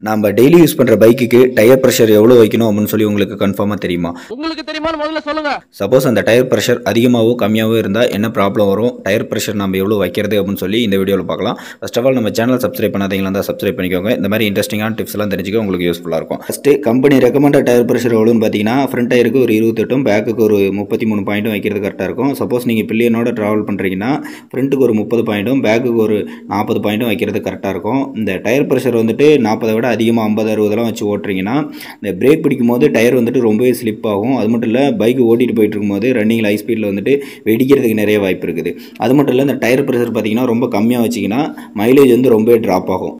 நம்ம daily use பண்ணுற பைக்குக்கு டயர் ப்ரெஷர் எவ்வளோ வைக்கணும் அப்படின்னு சொல்லி உங்களுக்கு கன்ஃபார்மாக தெரியுமா உங்களுக்கு தெரியுமான்னு முதல்ல சொல்லுங்க சப்போஸ் அந்த டயர் ப்ரெஷர் அதிகமாகவோ கம்மியாகவோ இருந்தால் என்ன ப்ராப்ளம் வரும் டயர் ப்ரெஷர் நம்ம எவ்வளோ வைக்கிறது அப்படின்னு சொல்லி இந்த வீடியோவில் பார்க்கலாம் ஃபர்ஸ்ட் ஆஃப் ஆல் நம்ம சேனல் சப்ஸ்கிரைப் பண்ணாதீங்களா இருந்தால் சப்ஸ்கிரைப் பண்ணிக்கோங்க இந்த மாதிரி இன்ட்ரெஸ்டிங்கான டிப்ஸ் எல்லாம் தெரிஞ்சுக்க உங்களுக்கு யூஸ்ஃபுல்லாக இருக்கும் first company recommended tyre pressure எவ்வளோன்னு பார்த்தீங்கன்னா ஃப்ரண்ட் டயருக்கு ஒரு இருபத்தெட்டும் பேக்குக்கு ஒரு முப்பத்தி மூணு பாயிண்ட்டும் வைக்கிறது கரெக்டாக இருக்கும் சப்போஸ் நீங்கள் பில்லியனோட ட்ராவல் பண்ணுறீங்கன்னா ஃப்ரண்ட்டுக்கு ஒரு முப்பது பாயிண்ட்டும் பேக்குக்கு ஒரு நாற்பது பாயிண்ட்டும் வைக்கிறது கரெக்டாக இருக்கும் இந்த டயர் ப்ரெஷர் வந்துட்டு நாற்பதை விட அதிகமாக ஐம்பது அறுபதெல்லாம் வச்சு ஓட்டுறீங்கன்னா இந்த பிரேக் பிடிக்கும் போது டயர் வந்துட்டு ரொம்பவே ஸ்லிப் ஆகும் அது மட்டும் இல்லை பைக் ஓட்டிட்டு போயிட்டு இருக்கும்போது ரன்னிங்கில் ஹை ஸ்பீடில் வந்துட்டு வெடிக்கிறதுக்கு நிறைய வாய்ப்பு இருக்குது அது மட்டும் இல்லை இந்த டயர் ப்ரெஷர் பார்த்தீங்கன்னா ரொம்ப கம்மியாக வச்சிங்கன்னா மைலேஜ் வந்து ரொம்பவே ட்ராப் ஆகும்